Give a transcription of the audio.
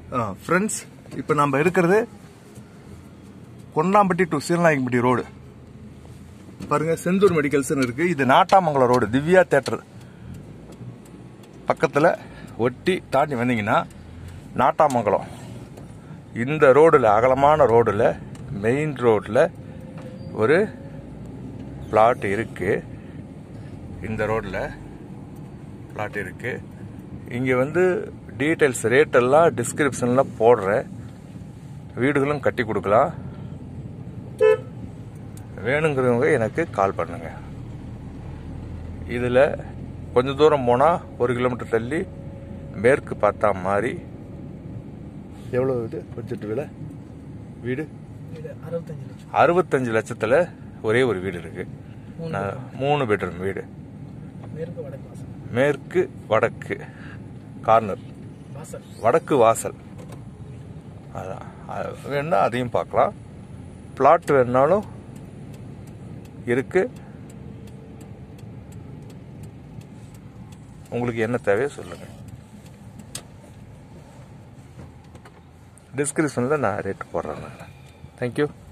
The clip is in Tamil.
ஃப்ரெண்ட்ஸ் இப்போ நம்ம இருக்கிறது கொண்டாம்பட்டி டு சீலநாயக்கம்பட்டி ரோடு பாருங்க செந்தூர் மெடிக்கல்ஸ்னு இருக்கு இது நாட்டாமங்கலம் ரோடு திவ்யா தேட்டர் பக்கத்தில் ஒட்டி தாண்டி வந்தீங்கன்னா நாட்டாமங்கலம் இந்த ரோடில் அகலமான ரோடில் மெயின் ரோட்டில் ஒரு பிளாட் இருக்கு இந்த ரோட்டில் பிளாட் இருக்கு இங்கே வந்து டீட்டெயில்ஸ் ரேட்டெல்லாம் டிஸ்கிரிப்ஷனில் போடுறேன் வீடுகளும் கட்டி கொடுக்கலாம் வேணுங்கிறவங்க எனக்கு கால் பண்ணுங்க இதில் கொஞ்ச தூரம் போனால் ஒரு கிலோமீட்டர் தள்ளி மேற்கு பார்த்தா மாதிரி எவ்வளோ இது பட்ஜெட் விலை வீடு வீடு அறுபத்தஞ்சு லட்சம் அறுபத்தஞ்சு லட்சத்தில் ஒரே ஒரு வீடு இருக்கு மூணு நான் மூணு பெட்ரூம் வீடு மேற்கு வடக்கு வாசல் மேற்கு வடக்கு கார்னர் வாசல் வடக்கு வாசல் அதான் அது வேணும்னா அதையும் பார்க்கலாம் பிளாட் வேணுனாலும் இருக்கு உங்களுக்கு என்ன தேவையோ சொல்லுங்க டிஸ்கிரிப்ஷனில் நான் ரேட் போடுறேன் தேங்க்யூ